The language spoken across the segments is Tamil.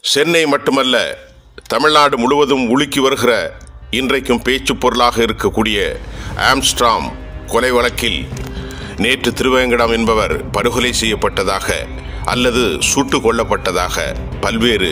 சென்னை மட்டுமல்ல தமிழ்நாடு முழுவதும் உலுக்கி வருகிற இன்றைக்கும் பேச்சுப் பொருளாக இருக்கக்கூடிய ஆம்ஸ்ட்ராம் கொலை வழக்கில் நேற்று திருவேங்கடம் என்பவர் படுகொலை செய்யப்பட்டதாக அல்லது சுட்டுக் கொல்லப்பட்டதாக பல்வேறு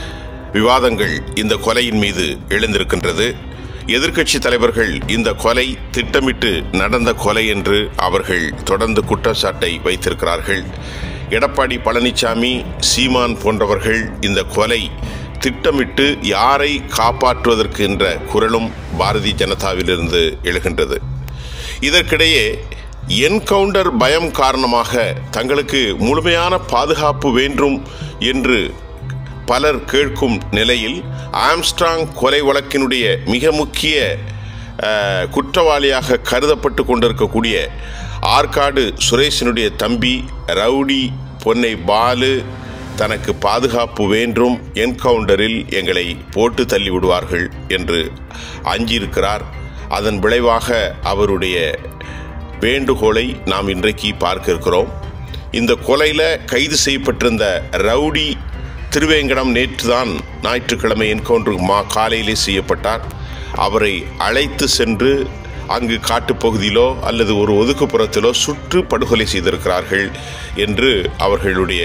விவாதங்கள் இந்த கொலையின் மீது எழுந்திருக்கின்றது எதிர்க்கட்சி தலைவர்கள் இந்த கொலை திட்டமிட்டு நடந்த கொலை என்று அவர்கள் தொடர்ந்து குற்றச்சாட்டை வைத்திருக்கிறார்கள் எடப்பாடி பழனிசாமி சீமான் போன்றவர்கள் இந்த கொலை திட்டமிட்டு யாரை காப்பாற்றுவதற்கு என்ற குரலும் பாரதிய ஜனதாவிலிருந்து எழுகின்றது இதற்கிடையே என்கவுண்டர் பயம் காரணமாக தங்களுக்கு முழுமையான பாதுகாப்பு வேண்டும் என்று பலர் கேட்கும் நிலையில் ஆம்ஸ்ட்ராங் கொலை வழக்கினுடைய மிக முக்கிய அஹ், குற்றவாளியாக கருதப்பட்டு கொண்டிருக்கக்கூடிய ஆற்காடு சுரேஷினுடைய தம்பி ரவுடி பொன்னை பாலு தனக்கு பாதுகாப்பு வேண்டும் என்கவுண்டரில் எங்களை போட்டு தள்ளி விடுவார்கள் என்று அஞ்சியிருக்கிறார் அதன் விளைவாக அவருடைய வேண்டுகோளை நாம் இன்றைக்கு பார்க்க இருக்கிறோம் இந்த கொலையில் கைது செய்யப்பட்டிருந்த ரவுடி திருவேங்கடம் நேற்றுதான் ஞாயிற்றுக்கிழமை என்கவுண்டர் மா காலையிலே செய்யப்பட்டார் அவரை அழைத்து சென்று அங்கு காட்டுப்பகுதியிலோ அல்லது ஒரு ஒதுக்குப்புறத்திலோ சுற்று படுகொலை செய்திருக்கிறார்கள் என்று அவர்களுடைய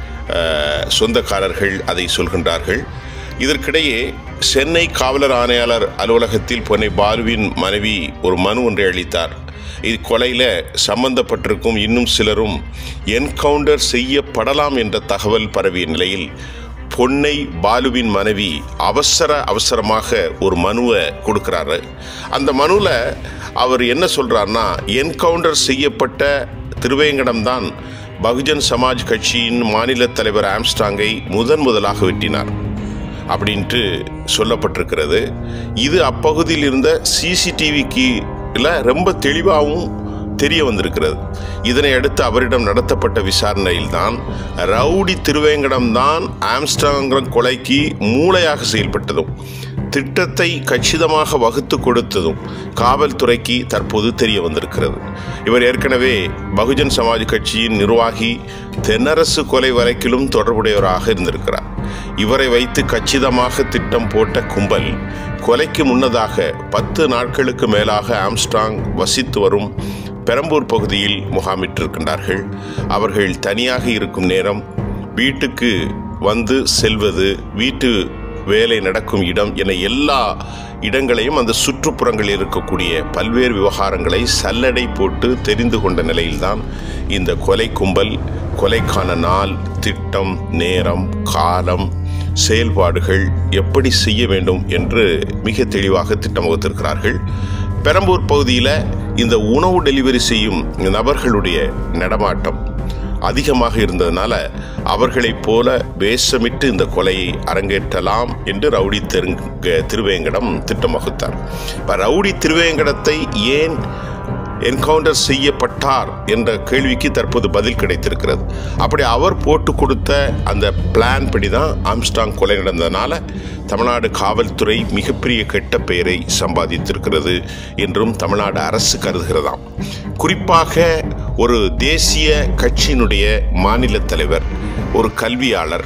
அஹ், சொந்தக்காரர்கள் அதை சொல்கின்றார்கள் இதற்கிடையே சென்னை காவலர் ஆணையாளர் அலுவலகத்தில் பொன்னை பாலுவின் மனைவி ஒரு மனு ஒன்றை அளித்தார் இக்கொலையில் சம்பந்தப்பட்டிருக்கும் இன்னும் சிலரும் என்கவுண்டர் செய்யப்படலாம் என்ற தகவல் பரவிய நிலையில் பொன்னை பாலுவின் மனைவி அவசர அவசரமாக ஒரு மனுவை கொடுக்கிறாரு அந்த மனுவில் அவர் என்ன சொல்றாருன்னா என்கவுண்டர் செய்யப்பட்ட திருவேங்கடம் தான் பகுஜன் சமாஜ் கட்சியின் மாநில தலைவர் ஆம்ஸ்டாங்கை முதன் முதலாக வெட்டினார் அப்படின்ட்டு சொல்லப்பட்டிருக்கிறது இது அப்பகுதியில் இருந்த சிசிடிவிக்கு ரொம்ப தெளிவாகவும் தெரிய வந்திருக்கிறது இதனை அடுத்து அவரிடம் நடத்தப்பட்ட விசாரணையில் தான் ரவுடி திருவேங்கடம் தான் ஆம்ஸ்டாங் கொலைக்கு மூளையாக செயல்பட்டதும் திட்டத்தை கச்சிதமாக வகுத்து கொடுத்ததும் காவல்துறைக்கு தற்போது தெரிய வந்திருக்கிறது இவர் ஏற்கனவே பகுஜன் சமாஜ் கட்சியின் நிர்வாகி தென்னரசு கொலை வழக்கிலும் தொடர்புடையவராக இருந்திருக்கிறார் இவரை வைத்து கச்சிதமாக திட்டம் போட்ட கும்பல் கொலைக்கு முன்னதாக பத்து நாட்களுக்கு மேலாக ஆம்ஸ்ட்ராங் வசித்து வரும் பெரம்பூர் பகுதியில் முகாமிட்டிருக்கின்றார்கள் அவர்கள் தனியாக இருக்கும் நேரம் வீட்டுக்கு வந்து செல்வது வீட்டு வேலை நடக்கும் இடம் என எல்லா இடங்களையும் அந்த சுற்றுப்புறங்களில் இருக்கக்கூடிய பல்வேறு விவகாரங்களை சல்லடை போட்டு தெரிந்து கொண்ட நிலையில்தான் இந்த கொலை கும்பல் கொலைக்கான நாள் திட்டம் நேரம் காலம் செயல்பாடுகள் எப்படி செய்ய வேண்டும் என்று மிக தெளிவாக திட்டம் வகுத்திருக்கிறார்கள் பெரம்பூர் பகுதியில் இந்த உணவு டெலிவரி செய்யும் நபர்களுடைய நடமாட்டம் அதிகமாக இருந்ததுனால அவர்களைப் போல வேஷமிட்டு இந்த கொலையை அரங்கேற்றலாம் என்று ரவுடி தெருங்க திருவேங்கடம் திட்டம் வகுத்தார் இப்போ ரவுடி திருவேங்கடத்தை ஏன் என்கவுண்டர் செய்யப்பட்டார் என்ற கேள்விக்கு தற்போது பதில் கிடைத்திருக்கிறது அப்படி அவர் போட்டு கொடுத்த அந்த பிளான் படி தான் ஆம்ஸ்டாங் கொலை நடந்ததுனால தமிழ்நாடு காவல்துறை மிகப்பெரிய கெட்ட பெயரை சம்பாதித்திருக்கிறது என்றும் தமிழ்நாடு அரசு கருதுகிறதாம் குறிப்பாக ஒரு தேசிய கட்சியினுடைய மாநில தலைவர் ஒரு கல்வியாளர்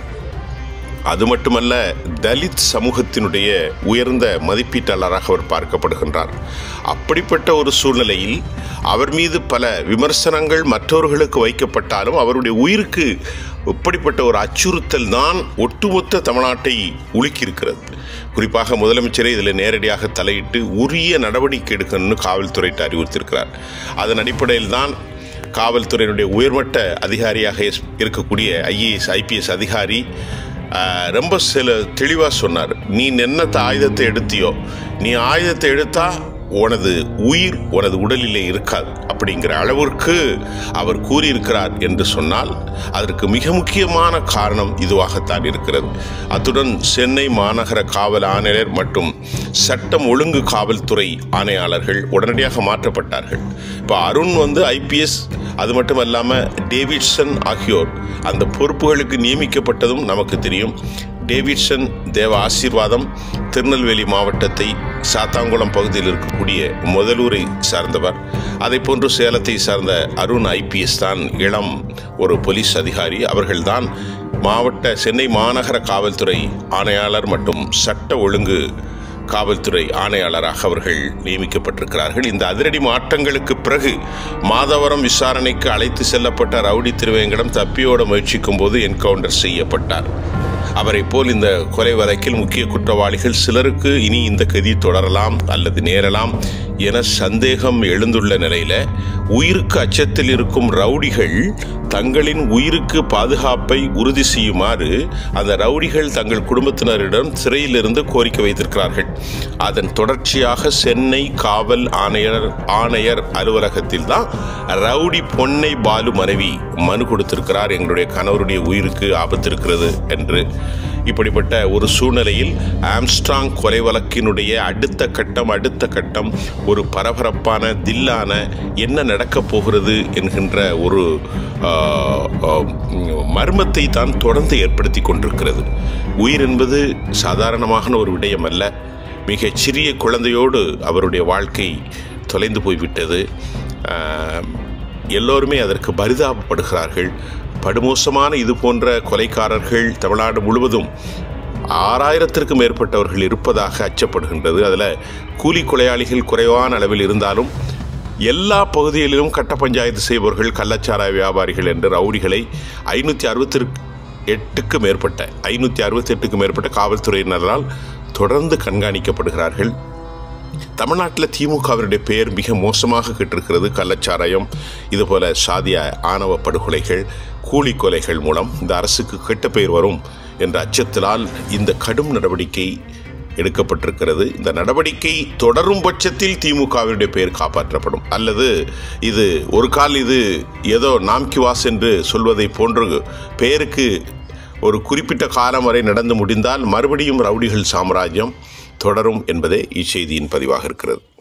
அது மட்டுமல்ல தலித் சமூகத்தினுடைய உயர்ந்த மதிப்பீட்டாளராக அவர் பார்க்கப்படுகின்றார் அப்படிப்பட்ட ஒரு சூழ்நிலையில் அவர் மீது பல விமர்சனங்கள் மற்றவர்களுக்கு வைக்கப்பட்டாலும் அவருடைய உயிருக்கு இப்படிப்பட்ட ஒரு அச்சுறுத்தல் தான் ஒட்டுமொத்த தமிழ்நாட்டை உலுக்கியிருக்கிறது குறிப்பாக முதலமைச்சரே இதில் நேரடியாக தலையிட்டு உரிய நடவடிக்கை எடுக்கணும்னு காவல்துறையிட்டு அறிவுறுத்தியிருக்கிறார் அதன் அடிப்படையில் தான் காவல்துறையினுடைய உயர்மட்ட அதிகாரியாக இருக்கக்கூடிய ஐஏஎஸ் ஐபிஎஸ் அதிகாரி ஆஹ், ரொம்ப சில தெளிவாக சொன்னார் நீ என்னத்த ஆயுதத்தை எடுத்தியோ நீ ஆயுதத்தை எடுத்தா உனது உயிர் உனது உடலிலே இருக்காது அப்படிங்கிற அளவிற்கு அவர் கூறியிருக்கிறார் என்று சொன்னால் அதற்கு மிக முக்கியமான காரணம் இதுவாகத்தான் இருக்கிறது அத்துடன் சென்னை மாநகர காவல் ஆணையர் மற்றும் சட்டம் ஒழுங்கு காவல்துறை ஆணையாளர்கள் உடனடியாக மாற்றப்பட்டார்கள் இப்போ அருண் வந்து ஐபிஎஸ் அது மட்டும் இல்லாமல் டேவிட்சன் ஆகியோர் அந்த பொறுப்புகளுக்கு நியமிக்கப்பட்டதும் நமக்கு தெரியும் டேவிட்சன் தேவ ஆசீர்வாதம் திருநெல்வேலி மாவட்டத்தை சாத்தாங்குளம் பகுதியில் இருக்கக்கூடிய முதலூரை சார்ந்தவர் அதை போன்று சேலத்தை சார்ந்த அருண் ஐபிஎஸ் தான் இளம் ஒரு போலீஸ் அதிகாரி அவர்கள்தான் மாவட்ட சென்னை மாநகர காவல்துறை ஆணையாளர் மற்றும் சட்ட ஒழுங்கு காவல்துறை ஆணையாளராக அவர்கள் நியமிக்கப்பட்டிருக்கிறார்கள் இந்த அதிரடி மாற்றங்களுக்கு பிறகு மாதவரம் விசாரணைக்கு அழைத்து செல்லப்பட்ட ரவுடி திருவேங்கடம் தப்பியோட முயற்சிக்கும் போது என்கவுண்டர் செய்யப்பட்டார் அவரை போல் இந்த கொலை வழக்கில் முக்கிய குற்றவாளிகள் சிலருக்கு இனி இந்த கதி தொடரலாம் அல்லது நேரலாம் என சந்தேகம் எழுந்துள்ள நிலையில உயிருக்கு அச்சத்தில் இருக்கும் ரவுடிகள் தங்களின் உயிருக்கு பாதுகாப்பை உறுதி செய்யுமாறு அந்த ரவுடிகள் தங்கள் குடும்பத்தினரிடம் சிறையிலிருந்து கோரிக்கை வைத்திருக்கிறார்கள் அதன் தொடர்ச்சியாக சென்னை காவல் ஆணையர் ஆணையர் அலுவலகத்தில் தான் ரவுடி பொன்னை பாலு மனைவி மனு கொடுத்திருக்கிறார் எங்களுடைய கணவருடைய உயிருக்கு ஆபத்து இருக்கிறது என்று இப்படிப்பட்ட ஒரு சூழ்நிலையில் ஆம்ஸ்ட்ராங் கொலை வழக்கினுடைய அடுத்த கட்டம் அடுத்த கட்டம் ஒரு பரபரப்பான தில்லான என்ன நடக்கப் போகிறது என்கின்ற ஒரு ஆஹ், ஆஹ், மர்மத்தை தான் தொடர்ந்து ஏற்படுத்தி கொண்டிருக்கிறது உயிர் என்பது சாதாரணமான ஒரு விடயம் அல்ல மிகச் சிறிய குழந்தையோடு அவருடைய வாழ்க்கை தொலைந்து போய்விட்டது ஆஹ், எல்லோருமே அதற்கு பரிதாபப்படுகிறார்கள் படுமோசமான இது போன்ற கொலைக்காரர்கள் தமிழ்நாடு முழுவதும் ஆறாயிரத்திற்கும் மேற்பட்டவர்கள் இருப்பதாக அச்சப்படுகின்றது அதில் கூலி கொலையாளிகள் குறைவான அளவில் இருந்தாலும் எல்லா பகுதிகளிலும் கட்ட பஞ்சாயத்து செய்பவர்கள் கள்ளச்சாராய வியாபாரிகள் என்ற ரவுடிகளை ஐநூற்றி அறுபத்தி எட்டுக்கு மேற்பட்ட ஐநூற்றி அறுபத்தி எட்டுக்கு மேற்பட்ட காவல்துறையினரால் தொடர்ந்து கண்காணிக்கப்படுகிறார்கள் தமிழ்நாட்டில் திமுகவினுடைய பெயர் மிக மோசமாக கெட்டிருக்கிறது கள்ளச்சாராயம் இதுபோல சாதிய ஆணவ படுகொலைகள் கூலி கொலைகள் மூலம் இந்த அரசுக்கு கெட்ட பெயர் வரும் என்ற அச்சத்தினால் இந்த கடும் நடவடிக்கை எடுக்கப்பட்டிருக்கிறது இந்த நடவடிக்கை தொடரும் பட்சத்தில் திமுகவினுடைய பெயர் காப்பாற்றப்படும் அல்லது இது ஒரு கால் இது ஏதோ நாம்கி வாஸ் என்று சொல்வதை போன்று பெயருக்கு ஒரு குறிப்பிட்ட காலம் வரை நடந்து முடிந்தால் மறுபடியும் ரவுடிகள் சாம்ராஜ்யம் தொடரும் என்பதே இச்செய்தியின் பதிவாக இருக்கிறது